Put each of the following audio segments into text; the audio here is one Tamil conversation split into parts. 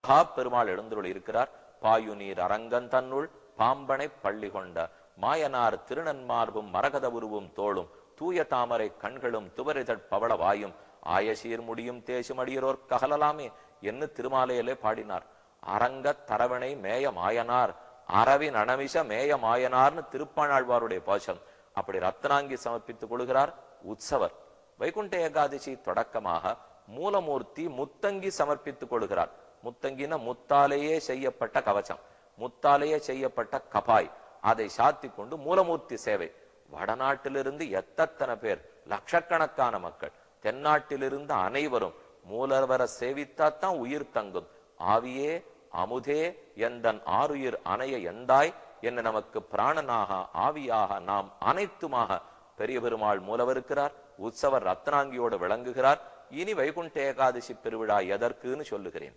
மகா பெருமாள் எழுந்துருள் இருக்கிறார் பாயுநீர் அரங்கன் தன்னுள் பாம்பனை பள்ளி கொண்ட மாயனார் திருநன்மார்பும் மரகத உருவும் தோளும் தூய தாமரை கண்களும் துவரிதழ் பவள வாயும் ஆயசீர் முடியும் தேசுமடியரோர் ககலலாமே என்று திருமாலையிலே பாடினார் அரங்க தரவணை மேய மாயனார் அரவின் அனமிஷ மேய மாயனார்னு திருப்பாணாழ்வாருடைய பாசம் அப்படி ரத்னாங்கி சமர்ப்பித்துக் கொள்கிறார் உற்சவர் வைகுண்ட ஏகாதசி தொடக்கமாக மூலமூர்த்தி முத்தங்கி சமர்ப்பித்துக் கொள்கிறார் முத்தங்கின முத்தாலேயே செய்யப்பட்ட கவசம் முத்தாலேயே செய்யப்பட்ட கபாய் அதை சாத்தி கொண்டு மூலமூர்த்தி சேவை வடநாட்டிலிருந்து எத்தனை பேர் லட்சக்கணக்கான மக்கள் தென்னாட்டிலிருந்து அனைவரும் மூலவர சேவித்தாத்தான் உயிர் தங்கும் ஆவியே அமுதே எந்தன் ஆறுயிர் அணைய எந்தாய் என்ன நமக்கு பிராணனாக ஆவியாக நாம் அனைத்துமாக பெரிய பெருமாள் மூலவருக்கிறார் உற்சவர் ரத்னாங்கியோடு விளங்குகிறார் இனி வைகுண்ட ஏகாதசி பெருவிழா எதற்குன்னு சொல்லுகிறேன்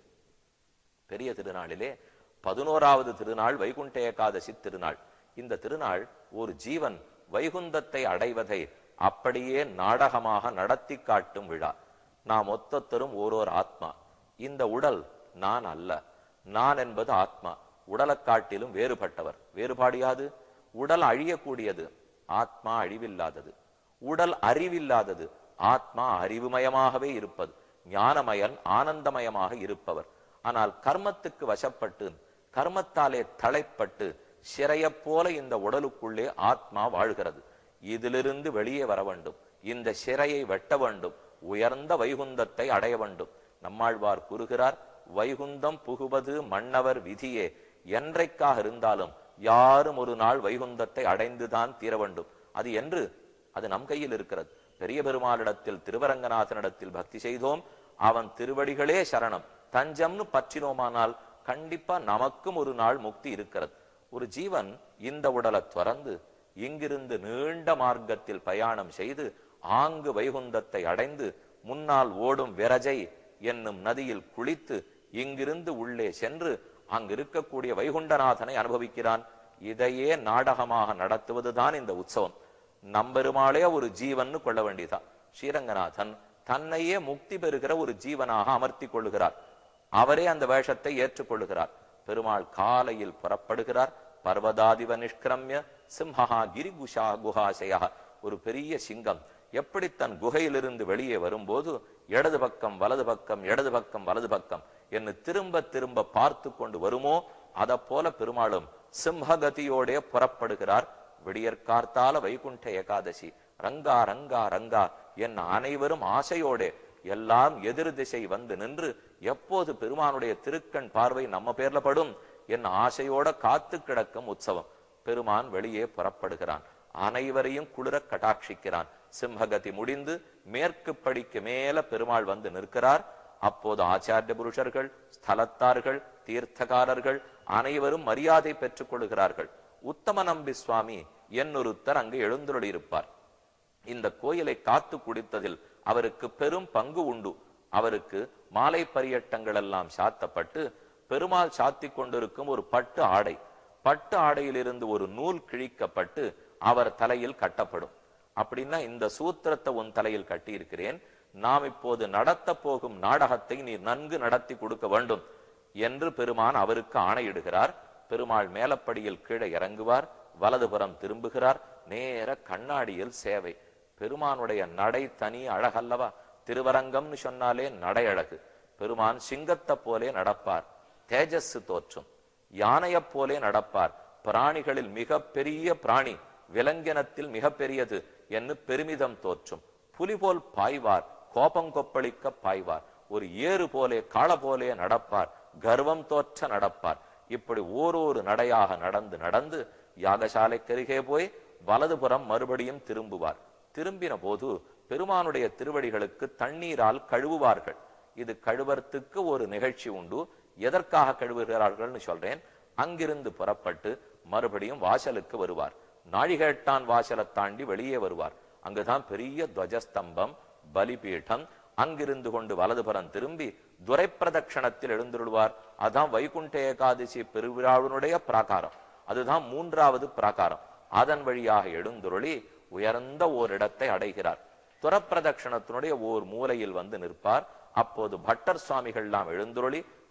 பெரிய திருநாளிலே பதினோராவது திருநாள் வைகுண்ட ஏகாதசி திருநாள் இந்த திருநாள் ஒரு ஜீவன் வைகுந்தத்தை அடைவதை அப்படியே நாடகமாக நடத்தி காட்டும் விழா நாம் ஒத்தொத்தரும் ஓரோர் ஆத்மா இந்த உடல் நான் அல்ல நான் என்பது ஆத்மா உடலை காட்டிலும் வேறுபட்டவர் வேறுபாடு யாது உடல் அழியக்கூடியது ஆத்மா அழிவில்லாதது உடல் அறிவில்லாதது ஆத்மா அறிவுமயமாகவே இருப்பது ஞானமயன் ஆனந்தமயமாக இருப்பவர் ஆனால் கர்மத்துக்கு வசப்பட்டு கர்மத்தாலே தலைப்பட்டு சிறையப் போல இந்த உடலுக்குள்ளே ஆத்மா வாழ்கிறது இதிலிருந்து வெளியே வர வேண்டும் இந்த சிறையை வெட்ட வேண்டும் உயர்ந்த வைகுந்தத்தை அடைய வேண்டும் நம்மாழ்வார் கூறுகிறார் வைகுந்தம் புகுவது மன்னவர் விதியே என்றைக்காக இருந்தாலும் யாரும் ஒரு நாள் வைகுந்தத்தை அடைந்துதான் தீர வேண்டும் அது என்று அது நம் கையில் இருக்கிறது பெரிய பெருமாளிடத்தில் திருவரங்கநாதனிடத்தில் பக்தி செய்தோம் அவன் திருவடிகளே சரணம் தஞ்சம்னு பற்றினோமானால் கண்டிப்பா நமக்கும் ஒரு நாள் முக்தி இருக்கிறது ஒரு ஜீவன் இந்த உடலை துறந்து இங்கிருந்து நீண்ட மார்க்கத்தில் பயணம் செய்து ஆங்கு வைகுந்தத்தை அடைந்து முன்னால் ஓடும் விரஜை என்னும் நதியில் குளித்து இங்கிருந்து உள்ளே சென்று அங்கு இருக்கக்கூடிய வைகுண்டநாதனை அனுபவிக்கிறான் இதையே நாடகமாக நடத்துவதுதான் இந்த உற்சவம் நம்பெருமாளே ஒரு ஜீவன் கொள்ள வேண்டியதான் ஸ்ரீரங்கநாதன் தன்னையே முக்தி பெறுகிற ஒரு ஜீவனாக அமர்த்தி கொள்ளுகிறார் அவரே அந்த வேஷத்தை ஏற்றுக்கொள்ளுகிறார் பெருமாள் காலையில் புறப்படுகிறார் பர்வதாதிவ நிஷ்கிரமிய சிம்ஹா கிரிகுஷா குஹாசயா ஒரு பெரிய சிங்கம் எப்படி தன் குகையிலிருந்து வெளியே வரும்போது இடது பக்கம் வலது பக்கம் இடது பக்கம் வலது பக்கம் என்று திரும்ப திரும்ப பார்த்து கொண்டு வருமோ அத போல பெருமாளும் சிம்ஹகதியோடே புறப்படுகிறார் விடியற்கார்த்தால வைகுண்ட ஏகாதசி ரங்கா ரங்கா ரங்கா என் அனைவரும் ஆசையோடே எல்லாம் எதிர் திசை வந்து நின்று எப்போது பெருமானுடைய திருக்கண் பார்வை நம்ம பேர்ல படும் என் ஆசையோட காத்து கிடக்கும் உற்சவம் பெருமான் வெளியே புறப்படுகிறான் அனைவரையும் குளிர கடாட்சிக்கிறான் சிம்ஹகதி முடிந்து மேற்கு படிக்கு மேல பெருமாள் வந்து நிற்கிறார் அப்போது ஆச்சாரிய புருஷர்கள் ஸ்தலத்தார்கள் தீர்த்தகாரர்கள் அனைவரும் மரியாதை பெற்றுக் கொள்கிறார்கள் உத்தம நம்பி சுவாமி என்னொருத்தர் அங்கு எழுந்துள்ளி இருப்பார் இந்த கோயிலை காத்து குடித்ததில் அவருக்கு பெரும் பங்கு உண்டு அவருக்கு மாலை பரியட்டங்கள் எல்லாம் சாத்தப்பட்டு பெருமாள் சாத்தி கொண்டிருக்கும் ஒரு பட்டு ஆடை பட்டு ஆடையிலிருந்து ஒரு நூல் கிழிக்கப்பட்டு அவர் தலையில் கட்டப்படும் அப்படின்னா இந்த சூத்திரத்தை உன் தலையில் கட்டி இருக்கிறேன் நாம் இப்போது நடத்த போகும் நாடகத்தை நீர் நன்கு நடத்தி கொடுக்க வேண்டும் என்று பெருமான் அவருக்கு ஆணையிடுகிறார் பெருமாள் மேலப்படியில் கீழே இறங்குவார் வலதுபுறம் திரும்புகிறார் நேர கண்ணாடியில் சேவை பெருமானுடைய நடை தனி அழகல்லவா திருவரங்கம்னு சொன்னாலே நடை அழகு பெருமான் சிங்கத்தை போலே நடப்பார் தேஜஸ் தோற்றும் யானையைப் போலே நடப்பார் பிராணிகளில் மிக பெரிய பிராணி விலங்கினத்தில் மிக பெரியது என்று பெருமிதம் தோற்றும் புலி போல் பாய்வார் கோபம் கொப்பளிக்க பாய்வார் ஒரு ஏறு போலே காள போலே நடப்பார் கர்வம் தோற்ற நடப்பார் இப்படி ஓரொரு நடையாக நடந்து நடந்து யாகசாலைக்கருகே போய் வலதுபுறம் மறுபடியும் திரும்புவார் திரும்பின போது பெருமானுடைய திருவடிகளுக்கு தண்ணீரால் கழுவுவார்கள் இது கழுவறதுக்கு ஒரு நிகழ்ச்சி உண்டு எதற்காக கழுவுகிறார்கள்னு சொல்றேன் அங்கிருந்து புறப்பட்டு மறுபடியும் வாசலுக்கு வருவார் நாழிகேட்டான் வாசலை தாண்டி வெளியே வருவார் அங்குதான் பெரிய துவஜஸ்தம்பம் பலிபீடம் அங்கிருந்து கொண்டு வலதுபுறம் திரும்பி துரை பிரதட்சணத்தில் எழுந்துருவார் அதான் வைகுண்ட ஏகாதசி பெருவிழாவினுடைய பிராகாரம் அதுதான் மூன்றாவது பிராகாரம் அதன் வழியாக எழுந்துருளி உயர்ந்த ஓரிடத்தை அடைகிறார் துரப்பிரதட்சணத்தினுடைய ஓர் மூலையில் வந்து நிற்பார் அப்போது பட்டர் சுவாமிகள்லாம் எழுந்துருளி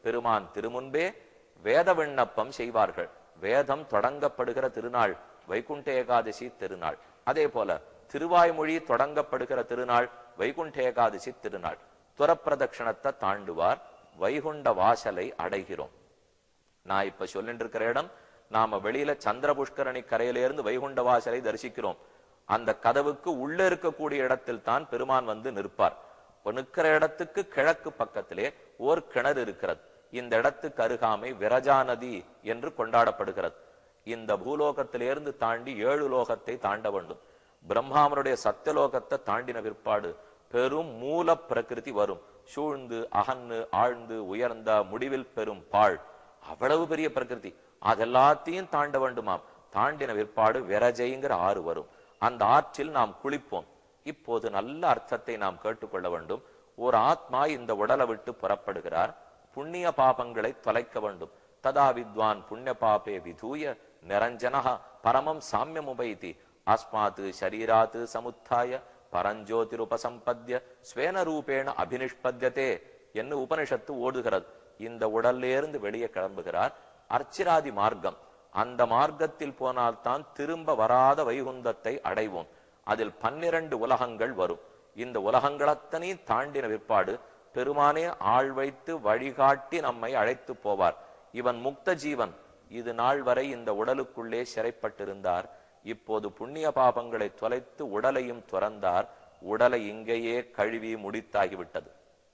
பெருமான் திருமுன்பே வேத விண்ணப்பம் செய்வார்கள் வேதம் தொடங்கப்படுகிற திருநாள் வைகுண்ட ஏகாதசி திருநாள் அதே போல திருவாய்மொழி தொடங்கப்படுகிற திருநாள் வைகுண்ட ஏகாதசி திருநாள் துரப்பிரதட்சணத்தை தாண்டுவார் வைகுண்ட வாசலை அடைகிறோம் நான் இப்ப சொல்லிட்டு இருக்கிற இடம் நாம வெளியில சந்திர புஷ்கரணி கரையிலிருந்து வைகுண்ட வாசலை தரிசிக்கிறோம் அந்த கதவுக்கு உள்ள இருக்கக்கூடிய இடத்தில் தான் பெருமான் வந்து நிற்பார் இப்ப நிற்கிற இடத்துக்கு கிழக்கு பக்கத்திலே ஓர் கிணறு இருக்கிறது இந்த இடத்துக்கு அருகாமை விரஜா நதி என்று கொண்டாடப்படுகிறது இந்த பூலோகத்திலிருந்து தாண்டி ஏழு லோகத்தை தாண்ட வேண்டும் பிரம்மாவனுடைய சத்தியலோகத்தை தாண்டின பிற்பாடு பெரும் மூல பிரகிருதி வரும் சூழ்ந்து அகன்னு ஆழ்ந்து உயர்ந்த முடிவில் பெரும் பாழ் அவ்வளவு பெரிய பிரகிருதி அதெல்லாத்தையும் தாண்ட வேண்டுமாம் தாண்டின பிற்பாடு விரஜைங்கிற ஆறு வரும் அந்த ஆற்றில் நாம் குளிப்போம் இப்போது நல்ல அர்த்தத்தை நாம் கேட்டுக்கொள்ள வேண்டும் ஒரு ஆத்மா இந்த உடலை விட்டு புறப்படுகிறார் புண்ணிய பாபங்களை தொலைக்க வேண்டும் ததா வித்வான் புண்ணிய பாபே விதூய நிரஞ்சனஹ பரமம் சாமியமுபைதி அஸ்மாத் ஷரீராத் சமுத்தாய பரஞ்சோதிருபசம்பத்ய ஸ்வேன ரூபேண அபினிஷ்பத்தியதே என்று உபனிஷத்து ஓடுகிறது இந்த உடல்லேருந்து வெளியே கிளம்புகிறார் அர்ச்சிராதி மார்க்கம் அந்த மார்க்கத்தில் போனால்தான் திரும்ப வராத வைகுந்தத்தை அடைவோம் அதில் பன்னிரண்டு உலகங்கள் வரும் இந்த உலகங்களத்தனையும் தாண்டின பிற்பாடு பெருமானே ஆள் வைத்து வழிகாட்டி நம்மை அழைத்து போவார் இவன் முக்த ஜீவன் இது நாள் வரை இந்த உடலுக்குள்ளே சிறைப்பட்டிருந்தார் இப்போது புண்ணிய பாபங்களை தொலைத்து உடலையும் துறந்தார் உடலை இங்கேயே கழுவி முடித்தாகிவிட்டது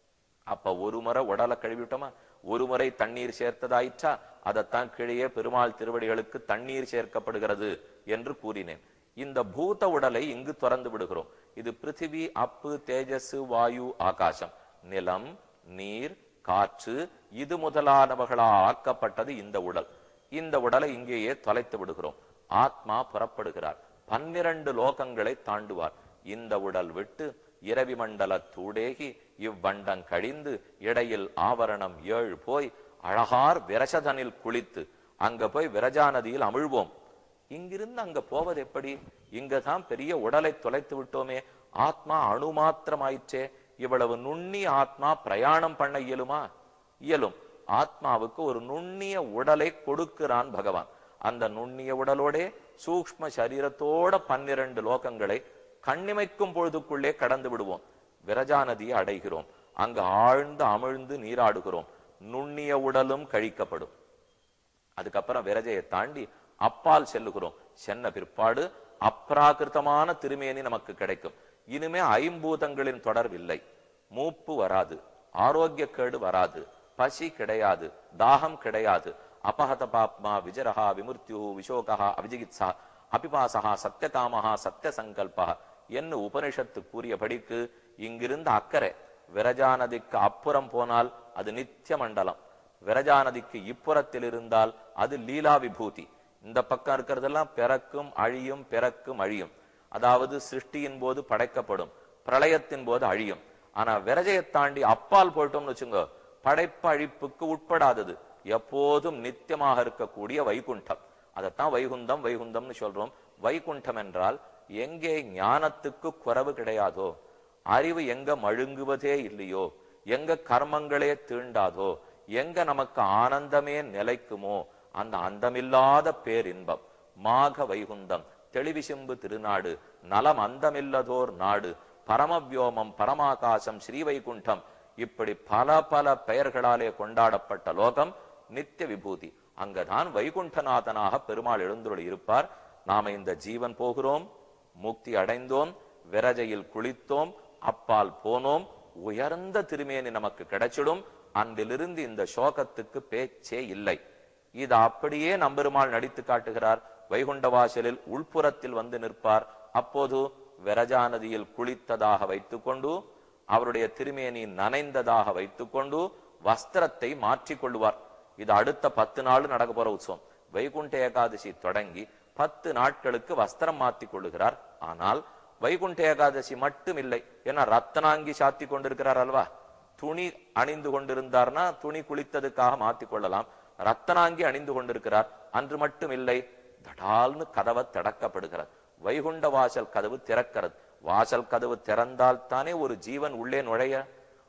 அப்ப ஒரு முறை உடலை கழுவிட்டோமா ஒரு முறை தண்ணீர் சேர்த்ததாயிற்றா அதைத்தான் கீழே பெருமாள் திருவடிகளுக்கு தண்ணீர் சேர்க்கப்படுகிறது என்று கூறினேன் இந்த பூத உடலை இங்கு திறந்து விடுகிறோம் இது பிருத்திவி அப்பு தேஜஸ் வாயு ஆகாசம் நிலம் நீர் காற்று இது முதலானவர்களால் ஆக்கப்பட்டது இந்த உடல் இந்த உடலை இங்கேயே தொலைத்து விடுகிறோம் ஆத்மா புறப்படுகிறார் பன்னிரண்டு லோகங்களை தாண்டுவார் இந்த உடல் விட்டு இரவி மண்டல தூடேகி இவ்வண்டம் கழிந்து இடையில் ஆவரணம் ஏழு போய் அழகார் விரசதனில் குளித்து அங்க போய் விரஜா நதியில் அமிழ்வோம் இங்கிருந்து அங்க போவது எப்படி இங்கதான் பெரிய உடலை தொலைத்து விட்டோமே ஆத்மா அணு மாத்திரமாயிற்றே இவ்வளவு நுண்ணிய ஆத்மா பிரயாணம் பண்ண இயலுமா இயலும் ஆத்மாவுக்கு ஒரு நுண்ணிய உடலை கொடுக்கிறான் பகவான் அந்த நுண்ணிய உடலோடே சூக்ம சரீரத்தோட பன்னிரண்டு லோகங்களை கண்ணிமைக்கும் பொழுதுக்குள்ளே கடந்து விடுவோம் விரஜா நதியை அடைகிறோம் அங்கு ஆழ்ந்து அமிழ்ந்து நீராடுகிறோம் நுண்ணிய உடலும் கழிக்கப்படும் அதுக்கப்புறம் விரஜையை தாண்டி அப்பால் செல்லுகிறோம் சென்ன பிற்பாடு அப்ராகிருத்தமான திருமேனி நமக்கு கிடைக்கும் இனிமே ஐம்பூதங்களின் தொடர்பில்லை மூப்பு வராது ஆரோக்கிய கேடு வராது பசி கிடையாது தாகம் கிடையாது அபஹத பாப்மா விஜரஹா விமுர்த்தியு விஷோகா அவிஜிகித்சா அபிபாசகா சத்தியகாமஹா சத்திய சங்கல்பா என்று உபனிஷத்து கூறியபடிக்கு இங்கிருந்து அக்கறை விரஜா நதிக்கு அப்புறம் போனால் அது நித்திய மண்டலம் விரஜா நதிக்கு இப்புறத்தில் இருந்தால் அது லீலா விபூதி இந்த பக்கம் இருக்கிறதெல்லாம் பிறக்கும் அழியும் பிறக்கும் அழியும் அதாவது சிருஷ்டியின் போது படைக்கப்படும் பிரளயத்தின் போது அழியும் ஆனா விரஜையை தாண்டி அப்பால் போயிட்டோம்னு வச்சுங்க படைப்பு அழிப்புக்கு உட்படாதது எப்போதும் நித்தியமாக இருக்கக்கூடிய வைகுண்டம் அதைத்தான் வைகுந்தம் வைகுந்தம்னு சொல்றோம் வைகுண்டம் என்றால் எங்கே ஞானத்துக்கு குறைவு கிடையாதோ அறிவு எங்க மழுங்குவதே இல்லையோ எங்க கர்மங்களே தீண்டாதோ எங்க நமக்கு ஆனந்தமே நிலைக்குமோ அந்த அந்தமில்லாத பேரின்பம் மாக வைகுந்தம் தெளிவிசிம்பு திருநாடு நலம் அந்தமில்லதோர் நாடு பரமவியோமம் பரமாகாசம் ஸ்ரீவைகுண்டம் இப்படி பல பல பெயர்களாலே கொண்டாடப்பட்ட லோகம் நித்திய விபூதி அங்கதான் வைகுண்டநாதனாக பெருமாள் எழுந்துள்ள இருப்பார் நாம இந்த ஜீவன் போகிறோம் முக்தி அடைந்தோம் விரஜையில் குளித்தோம் அப்பால் போனோம் உயர்ந்த திருமேனி நமக்கு கிடைச்சிடும் அன்றிலிருந்து இந்த சோகத்துக்கு பேச்சே இல்லை இது அப்படியே நம்பெருமாள் நடித்து காட்டுகிறார் வைகுண்ட வாசலில் உள்புறத்தில் வந்து நிற்பார் அப்போது விரஜா நதியில் குளித்ததாக வைத்துக்கொண்டு அவருடைய திருமேனி நனைந்ததாக வைத்துக்கொண்டு வஸ்திரத்தை மாற்றிக் கொள்வார் இது அடுத்த பத்து நாள் நடக்க போற உற்சவம் வைகுண்ட ஏகாதசி தொடங்கி பத்து நாட்களுக்கு வஸ்திரம் மாத்தி கொள்ளுகிறார் ஆனால் வைகுண்ட ஏகாதசி மட்டும் இல்லை ஏன்னா ரத்தனாங்கி சாத்தி கொண்டிருக்கிறார் அல்வா துணி அணிந்து கொண்டிருந்தார்னா துணி குளித்ததுக்காக மாத்தி கொள்ளலாம் ரத்தனாங்கி அணிந்து கொண்டிருக்கிறார் அன்று மட்டும் இல்லை தடால்னு கதவை தடக்கப்படுகிறது வைகுண்ட வாசல் கதவு திறக்கிறது வாசல் கதவு திறந்தால் தானே ஒரு ஜீவன் உள்ளே நுழைய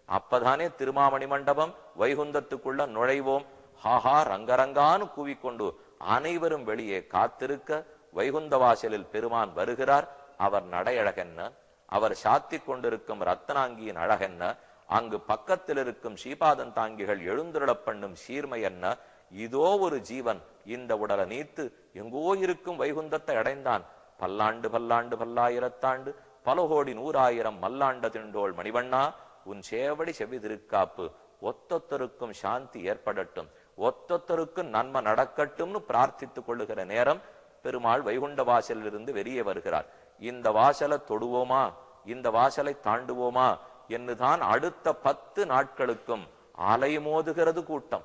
அப்பதானே திருமாமணி மண்டபம் வைகுந்தத்துக்குள்ள நுழைவோம் ஹாஹா ரங்கரங்கான்னு கூவிக்கொண்டு அனைவரும் வெளியே காத்திருக்க வைகுந்த வாசலில் பெருமான் வருகிறார் அவர் நடையழகென்ன அவர் சாத்திக் கொண்டிருக்கும் ரத்தனாங்கியின் அழகென்ன அங்கு பக்கத்தில் இருக்கும் ஸ்ரீபாதன் தாங்கிகள் எழுந்துருளப் பண்ணும் சீர்மை என்ன இதோ ஒரு ஜீவன் இந்த உடலை நீத்து எங்கோ இருக்கும் வைகுந்தத்தை அடைந்தான் பல்லாண்டு பல்லாண்டு பல்லாயிரத்தாண்டு பல கோடி நூறாயிரம் மல்லாண்ட திண்டோள் மணிவண்ணா உன் சேவடி செவி திருக்காப்பு ஒத்தொத்தருக்கும் சாந்தி ஏற்படட்டும் ஒத்தொத்தருக்கும் நன்மை நடக்கட்டும்னு பிரார்த்தித்துக் கொள்ளுகிற நேரம் பெருமாள் வைகுண்ட வாசலில் இருந்து வெளியே வருகிறார் இந்த வாசலை தொடுவோமா இந்த வாசலை தாண்டுவோமா என்றுதான் அடுத்த பத்து நாட்களுக்கும் அலைமோதுகிறது கூட்டம்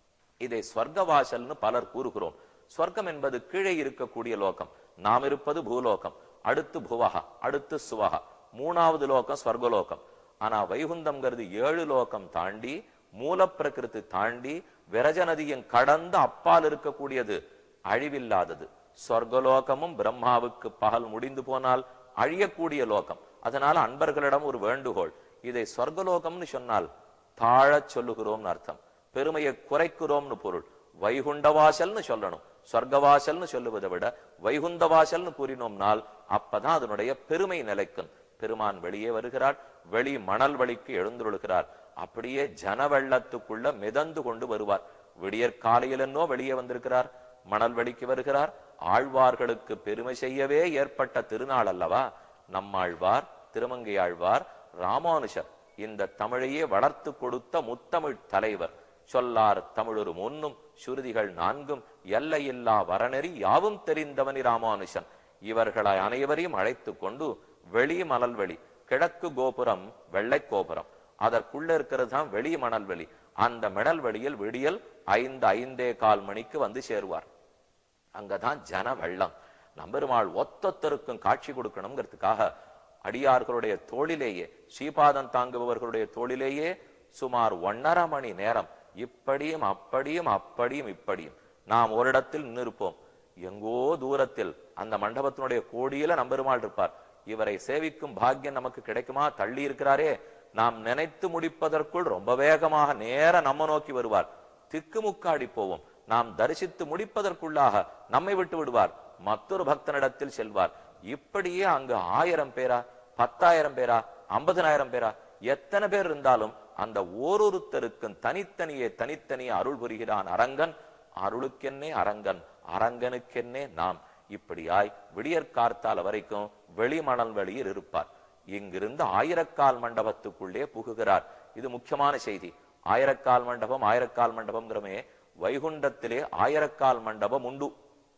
இதை ஸ்வர்க்க வாசல்னு பலர் கூறுகிறோம் ஸ்வர்க்கம் என்பது கீழே இருக்கக்கூடிய லோகம் நாம் இருப்பது பூலோகம் அடுத்து புவகா அடுத்து சுவகா மூணாவது லோகம் ஸ்வர்கலோகம் ஆனா வைகுந்தம்ங்கிறது ஏழு லோகம் தாண்டி மூலப்பிரகிருதி தாண்டி விரஜ நதியின் கடந்து அப்பால் இருக்கக்கூடியது அழிவில்லாதது சொர்க்கலோகமும் பிரம்மாவுக்கு பகல் முடிந்து போனால் அழியக்கூடிய லோகம் அதனால அன்பர்களிடம் ஒரு வேண்டுகோள் இதை சொர்க்கலோகம்னு சொன்னால் தாழச் சொல்லுகிறோம்னு அர்த்தம் பெருமையை குறைக்கிறோம்னு பொருள் வைகுண்டவாசல்னு சொல்லணும் சொர்க்கவாசல்னு சொல்லுவதை விட வைகுந்தவாசல்னு கூறினோம்னால் அப்பதான் அதனுடைய பெருமை நிலைக்கும் பெருமான் வெளியே வருகிறார் வெளி மணல் வழிக்கு எழுந்துருளுகிறார் அப்படியே ஜன வெள்ளத்துக்குள்ள மிதந்து கொண்டு வருவார் விடியற் காலையிலன்னோ வெளியே வந்திருக்கிறார் மணல் வழிக்கு வருகிறார் ஆழ்வார்களுக்கு பெருமை செய்யவே ஏற்பட்ட திருநாள் அல்லவா நம்மாழ்வார் திருமங்கை ஆழ்வார் ராமானுஷர் இந்த தமிழையே வளர்த்து கொடுத்த முத்தமிழ் தலைவர் சொல்லார் தமிழொரு முன்னும் சுருதிகள் நான்கும் எல்லையில்லா வரநெறி யாவும் தெரிந்தவனி ராமானுஷன் இவர்களை அனைவரையும் அழைத்து கொண்டு வெளி மணல்வெளி கிழக்கு கோபுரம் வெள்ளை கோபுரம் அதற்குள்ள இருக்கிறது தான் வெளி மணல்வெளி அந்த மணல்வெளியில் விடியல் ஐந்து ஐந்தே கால் மணிக்கு வந்து சேருவார் அங்கதான் ஜன வெள்ளம் நம்பெருமாள் ஒத்தொத்தருக்கும் காட்சி கொடுக்கணுங்கிறதுக்காக அடியார்களுடைய தோளிலேயே ஸ்ரீபாதம் தாங்குபவர்களுடைய தோளிலேயே சுமார் ஒன்னரை மணி நேரம் இப்படியும் அப்படியும் அப்படியும் இப்படியும் நாம் ஒரு இடத்தில் நின்றிருப்போம் எங்கோ தூரத்தில் அந்த மண்டபத்தினுடைய கோடியில நம்பெருமாள் இருப்பார் இவரை சேவிக்கும் பாக்கியம் நமக்கு கிடைக்குமா தள்ளி இருக்கிறாரே நாம் நினைத்து முடிப்பதற்குள் ரொம்ப வேகமாக நேர நம்ம நோக்கி வருவார் திக்குமுக்காடி போவோம் நாம் தரிசித்து முடிப்பதற்குள்ளாக நம்மை விட்டு விடுவார் மற்றொரு பக்தனிடத்தில் செல்வார் இப்படியே அங்கு ஆயிரம் பேரா பத்தாயிரம் பேரா ஐம்பதனாயிரம் பேரா எத்தனை பேர் இருந்தாலும் அந்த ஓரொருத்தருக்கும் தனித்தனியே தனித்தனியே அருள் புரிகிறான் அரங்கன் அருளுக்கென்னே அரங்கன் அரங்கனுக்கென்னே நாம் இப்படியாய் விடியற் கார்த்தால வரைக்கும் வெளிமணல் வெளியில் இருப்பார் இங்கிருந்து ஆயிரக்கால் மண்டபத்துக்குள்ளே புகுகிறார் இது முக்கியமான செய்தி ஆயிரக்கால் மண்டபம் ஆயிரக்கால் மண்டபம்ங்கிறமே வைகுண்டத்திலே ஆயிரக்கால் மண்டபம் உண்டு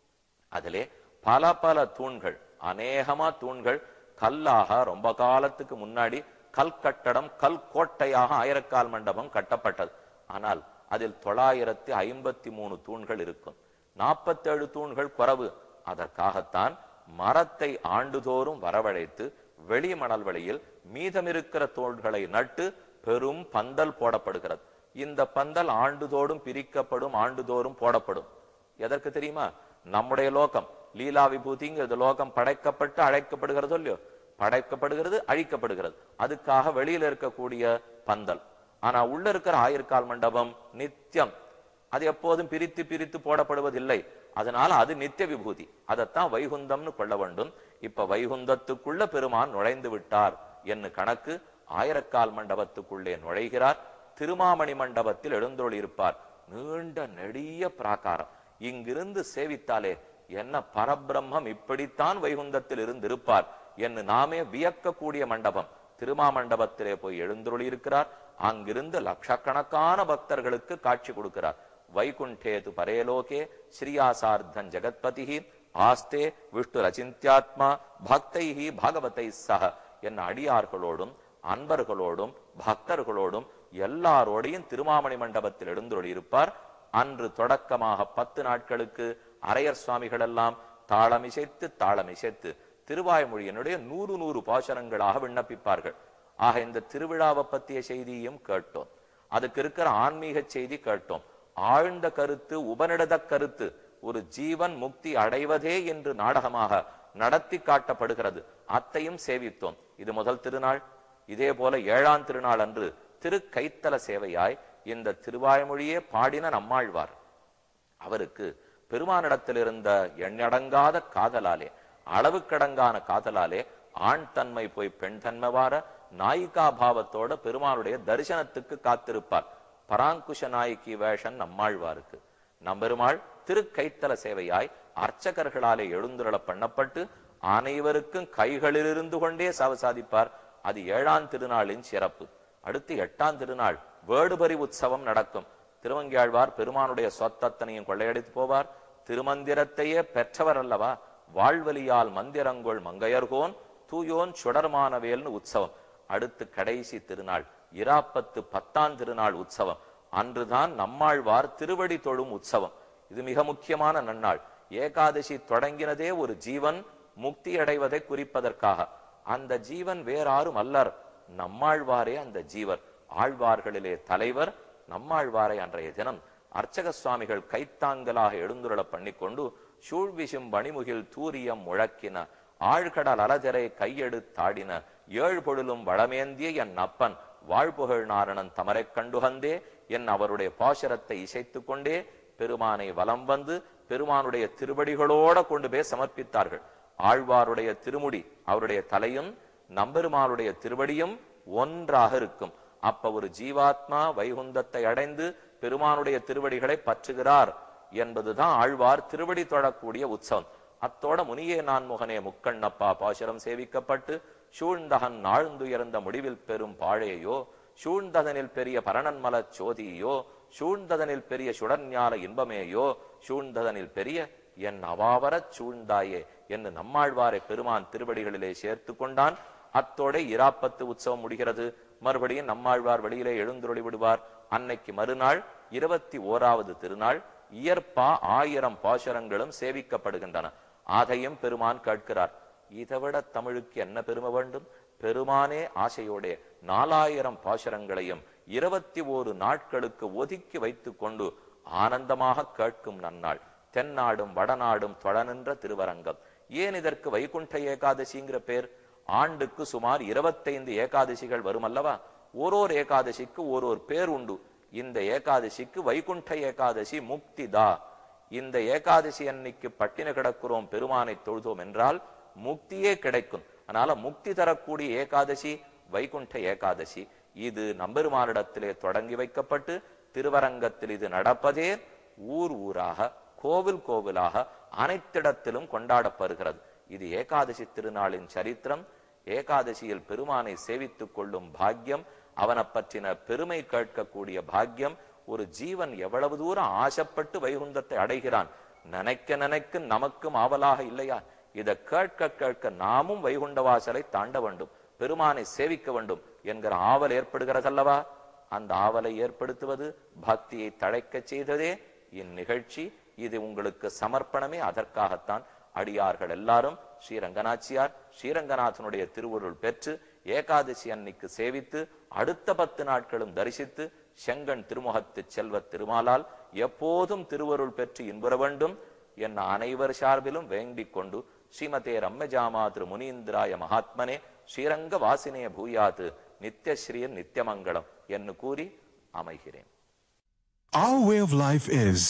அதிலே பல பல தூண்கள் அநேகமா தூண்கள் கல்லாக ரொம்ப காலத்துக்கு முன்னாடி கல் கட்டடம் கல் கோட்டையாக ஆயிரக்கால் மண்டபம் கட்டப்பட்டது ஆனால் அதில் தொள்ளாயிரத்தி ஐம்பத்தி மூணு தூண்கள் இருக்கும் நாற்பத்தேழு தூண்கள் குறவு அதற்காகத்தான் மரத்தை ஆண்டுதோறும் வரவழைத்து வெளி மணல் வெளியில் மீதமிருக்கிற தோள்களை நட்டு பெரும் பந்தல் போடப்படுகிறது இந்த பந்தல் ஆண்டுதோறும் பிரிக்கப்படும் ஆண்டுதோறும் போடப்படும் எதற்கு தெரியுமா நம்முடைய லோகம் லீலா விபூதிங்கிறது லோகம் படைக்கப்பட்டு அழைக்கப்படுகிறதோ இல்லையோ படைக்கப்படுகிறது அழிக்கப்படுகிறது அதுக்காக வெளியில இருக்கக்கூடிய பந்தல் ஆனா உள்ள இருக்கிற ஆயிரக்கால் மண்டபம் நித்தியம் அது எப்போதும் பிரித்து பிரித்து போடப்படுவதில்லை அதனால அது நித்திய விபூதி அதைத்தான் வைகுந்தம்னு கொள்ள வேண்டும் இப்ப வைகுந்தத்துக்குள்ள பெருமான் நுழைந்து விட்டார் என்று கணக்கு ஆயிரக்கால் மண்டபத்துக்குள்ளே நுழைகிறார் திருமாமணி மண்டபத்தில் எழுந்தொழி இருப்பார் நீண்ட நெடிய பிராகாரம் இங்கிருந்து சேவித்தாலே என்ன பரபிரம்மம் இப்படித்தான் வைகுந்தத்தில் இருந்து இருப்பார் என்று நாமே வியக்கக்கூடிய மண்டபம் திருமாமண்டபத்திலே போய் எழுந்தொழி இருக்கிறார் அங்கிருந்து லட்சக்கணக்கான பக்தர்களுக்கு காட்சி கொடுக்கிறார் வைகுண்டேது பரேலோகே ஸ்ரீயாசார்த்தன் ஜெகத்பதி ஆஸ்தே விஷ்ணு ரச்சிந்தியாத்மா பக்தைஹி பாகவதை சக என் அடியார்களோடும் அன்பர்களோடும் பக்தர்களோடும் எல்லாரோடையும் திருமாமணி மண்டபத்தில் எழுந்தொழி இருப்பார் அன்று தொடக்கமாக பத்து நாட்களுக்கு அரையர் சுவாமிகள் எல்லாம் தாளமிசைத்து தாளமிசைத்து திருவாய்மொழியினுடைய நூறு நூறு பாசனங்களாக விண்ணப்பிப்பார்கள் ஆக இந்த திருவிழாவை பற்றிய செய்தியும் கேட்டோம் அதுக்கு இருக்கிற ஆன்மீக செய்தி கேட்டோம் ஆழ்ந்த கருத்து உபனிடத கருத்து ஒரு ஜீவன் முக்தி அடைவதே என்று நாடகமாக நடத்தி காட்டப்படுகிறது அத்தையும் சேவித்தோம் இது முதல் திருநாள் இதே போல ஏழாம் திருநாள் அன்று திருக்கைத்தல சேவையாய் இந்த திருவாய்மொழியே பாடின நம்மாழ்வார் அவருக்கு பெருமானிடத்தில் இருந்த எண்ணடங்காத காதலாலே அளவுக்கடங்கான காதலாலே ஆண் தன்மை போய் பெண் தன்மை வார நாயிகா பாவத்தோட பெருமானுடைய தரிசனத்துக்கு காத்திருப்பார் பராங்குஷ நாயகி வேஷன் நம்மாழ்வாருக்கு நம்பெருமாள் திருக்கைத்தல சேவையாய் அர்ச்சகர்களாலே எழுந்துருள பண்ணப்பட்டு அனைவருக்கும் கைகளிலிருந்து கொண்டே சாவ சாதிப்பார் அது ஏழாம் திருநாளின் சிறப்பு அடுத்து எட்டாம் திருநாள் வேடுபரி உற்சவம் நடக்கும் திருவங்கியாழ்வார் பெருமானுடைய சொத்தத்தனையும் கொள்ளையடித்து போவார் திருமந்திரத்தையே பெற்றவர் அல்லவா வாழ்வலியால் மந்திரங்கொள் மங்கையர்கோன் தூயோன் சுடர்மானவேல்னு உற்சவம் அடுத்து கடைசி திருநாள் இராப்பத்து பத்தாம் திருநாள் உற்சவம் அன்றுதான் நம்மாழ்வார் திருவடி தொழும் உற்சவம் இது மிக முக்கியமான நன்னாள் ஏகாதசி தொடங்கினதே ஒரு ஜீவன் முக்தி அடைவதை குறிப்பதற்காக அந்த ஜீவன் வேறாரும் அல்லர் நம்மாழ்வாரே அந்த ஜீவர் ஆழ்வார்களிலே தலைவர் நம்மாழ்வாரை அன்றைய தினம் அர்ச்சக சுவாமிகள் கைத்தாங்கலாக எழுந்துருள பண்ணிக்கொண்டு சூழ்விசும் பணிமுகில் தூரியம் முழக்கின ஆழ்கடல் அலஜரை கையெடுத்தாடின ஏழு பொழுலும் வளமேந்திய என் அப்பன் வாழ்புகழ் நாரணன் தமரைக் கண்டுகந்தே என் அவருடைய பாசுரத்தை இசைத்துக் கொண்டே பெருமானை வலம் வந்து பெருமானுடைய திருவடிகளோட கொண்டு போய் சமர்ப்பித்தார்கள் ஆழ்வாருடைய திருமுடி அவருடைய தலையும் நம்பெருமானுடைய திருவடியும் ஒன்றாக இருக்கும் அப்ப ஒரு ஜீவாத்மா வைகுந்தத்தை அடைந்து பெருமானுடைய திருவடிகளை பற்றுகிறார் என்பதுதான் ஆழ்வார் திருவடி தொழக்கூடிய உற்சவம் அத்தோட முனியே நான் முகனே முக்கண்ணப்பா பாசுரம் சேவிக்கப்பட்டு சூழ்ந்தகன் நாழ்ந்துயர்ந்த முடிவில் பெரும் பாழையோ சூழ்ந்ததனில் பெரிய பரணன்மலச் சோதியோ சூழ்ந்ததனில் பெரிய சுடர்ஞான இன்பமேயோ சூழ்ந்ததனில் பெரிய என் அவாவரச் சூழ்ந்தாயே என்று நம்மாழ்வாரை பெருமான் திருவடிகளிலே சேர்த்து கொண்டான் அத்தோட இராப்பத்து உற்சவம் முடிகிறது மறுபடியும் நம்மாழ்வார் வெளியிலே எழுந்துருளி விடுவார் அன்னைக்கு மறுநாள் இருபத்தி ஓராவது திருநாள் இயற்பா ஆயிரம் பாசுரங்களும் சேவிக்கப்படுகின்றன அதையும் பெருமான் கேட்கிறார் இதைவிட தமிழுக்கு என்ன பெருமை வேண்டும் பெருமானே ஆசையோடே நாலாயிரம் பாசுரங்களையும் இருபத்தி ஓரு நாட்களுக்கு ஒதுக்கி வைத்துக் கொண்டு ஆனந்தமாக கேட்கும் நன்னாள் தென்னாடும் வடநாடும் தொழநின்ற திருவரங்கம் ஏன் இதற்கு வைகுண்ட ஏகாதசிங்கிற பேர் ஆண்டுக்கு சுமார் இருபத்தைந்து ஏகாதசிகள் வரும் அல்லவா ஓரோர் ஏகாதசிக்கு ஓரோர் பேர் உண்டு இந்த ஏகாதசிக்கு வைகுண்ட ஏகாதசி முக்தி தா இந்த ஏகாதசி அன்னைக்கு பட்டின கிடக்கிறோம் பெருமானை தொழுதோம் என்றால் முக்தியே கிடைக்கும் அதனால முக்தி தரக்கூடிய ஏகாதசி வைகுண்ட ஏகாதசி இது நம்பெருமானிடத்திலே தொடங்கி வைக்கப்பட்டு திருவரங்கத்தில் இது நடப்பதே ஊர் ஊராக கோவில் கோவிலாக அனைத்திடத்திலும் கொண்டாடப்படுகிறது இது ஏகாதசி திருநாளின் சரித்திரம் ஏகாதசியில் பெருமானை சேவித்துக் கொள்ளும் பாக்கியம் அவனை பற்றின பெருமை கேட்கக்கூடிய பாக்கியம் ஒரு ஜீவன் எவ்வளவு தூரம் ஆசைப்பட்டு வைகுந்தத்தை அடைகிறான் நினைக்க நினைக்க நமக்கும் ஆவலாக இல்லையா இதை கேட்க கேட்க நாமும் வைகுண்ட வாசலை தாண்ட வேண்டும் பெருமானை சேவிக்க வேண்டும் என்கிற ஆவல் ஏற்படுகிறதல்லவா அந்த ஆவலை ஏற்படுத்துவது பக்தியை தழைக்கச் செய்ததே இந்நிகழ்ச்சி இது உங்களுக்கு சமர்ப்பணமே அதற்காகத்தான் அடியார்கள் எல்லாரும் ஸ்ரீரங்கநாச்சியார் ஸ்ரீரங்கநாதனுடைய திருவுருள் பெற்று ஏகாதசி அன்னைக்கு சேவித்து அடுத்த பத்து நாட்களும் தரிசித்து செங்கன் திருமுகத்து செல்வ திருமாலால் எப்போதும் திருவருள் பெற்று இன்புற வேண்டும் என்ன அனைவர் சார்பிலும் வேண்டிக் கொண்டு ஸ்ரீமதே ரம்மஜாமா திரு முனீந்திராய மகாத்மனே ஸ்ரீரங்க வாசினே பூயாத்து நித்யஸ்ரீர் நித்யமங்கலம் என்று கூறி அமைகிறேன் Our way of life is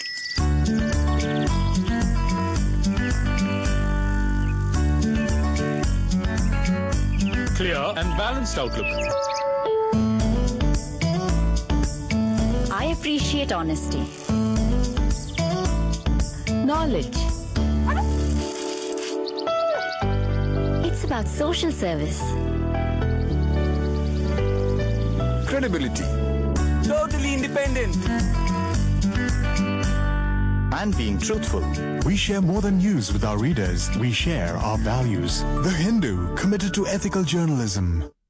clear and balanced outlook. I appreciate honesty. Knowledge. It's about social service. credibility. Totally independent. and being truthful. We share more than news with our readers. We share our values. The Hindu, committed to ethical journalism.